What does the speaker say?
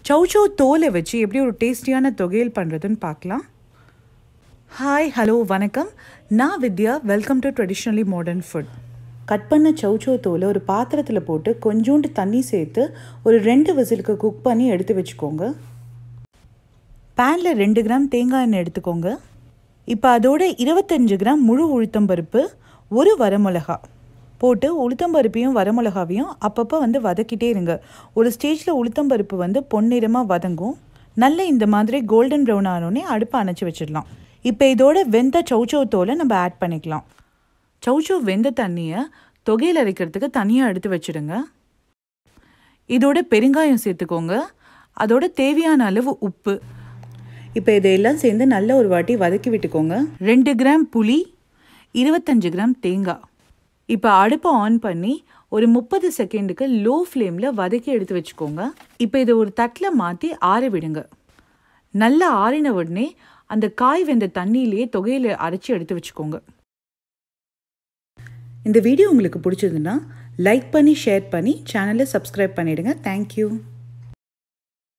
சௌச்சோ தோலை வச்சு எப்படி ஒரு டேஸ்டியான தொகையல் பண்ணுறதுன்னு பார்க்கலாம் ஹாய் ஹலோ வணக்கம் நான் Vidya welcome to traditionally modern food cut பண்ண சௌச்சோ தோலை ஒரு பாத்திரத்தில் போட்டு கொஞ்சோண்டு தண்ணி சேர்த்து ஒரு ரெண்டு விசிலுக்கு குக் பண்ணி எடுத்து வச்சுக்கோங்க பேனில் ரெண்டு கிராம் தேங்காய் எண்ணெய் எடுத்துக்கோங்க இப்போ அதோட இருபத்தஞ்சு கிராம் முழு உளுத்தம்பருப்பு ஒரு வரமிளகா போட்டு உளுத்தம்பருப்பையும் வரமிளகாவையும் அப்பப்போ வந்து வதக்கிட்டே இருங்க ஒரு ஸ்டேஜில் உளுத்தம்பருப்பு வந்து பொன்னிறமாக வதங்கும் நல்ல இந்த மாதிரி கோல்டன் ப்ரௌன் ஆனோடனே அடுப்பை அணைச்சி வச்சிடலாம் இப்போ இதோட வெந்த சௌச்சௌ தோலை நம்ம ஆட் பண்ணிக்கலாம் சௌச்சௌ வெந்த தண்ணியை தொகையில் அரைக்கிறதுக்கு தனியாக எடுத்து வச்சுடுங்க இதோட பெருங்காயம் சேர்த்துக்கோங்க அதோட தேவையான அளவு உப்பு இப்போ இதையெல்லாம் சேர்ந்து நல்ல ஒரு வாட்டி வதக்கி விட்டுக்கோங்க ரெண்டு கிராம் புளி இருபத்தஞ்சு கிராம் தேங்காய் இப்போ அடுப்பை ஆன் பண்ணி ஒரு முப்பது செகண்டுக்கு லோ ஃப்ளேமில் வதக்கி எடுத்து வச்சுக்கோங்க இப்போ இதை ஒரு தட்டில் மாற்றி ஆற விடுங்க நல்லா ஆறின உடனே அந்த காய் வெந்த தண்ணியிலேயே தொகையில் அரைச்சி எடுத்து வச்சுக்கோங்க இந்த வீடியோ உங்களுக்கு பிடிச்சதுன்னா லைக் பண்ணி ஷேர் பண்ணி சேனலை சப்ஸ்கிரைப் பண்ணிவிடுங்க தேங்க்யூ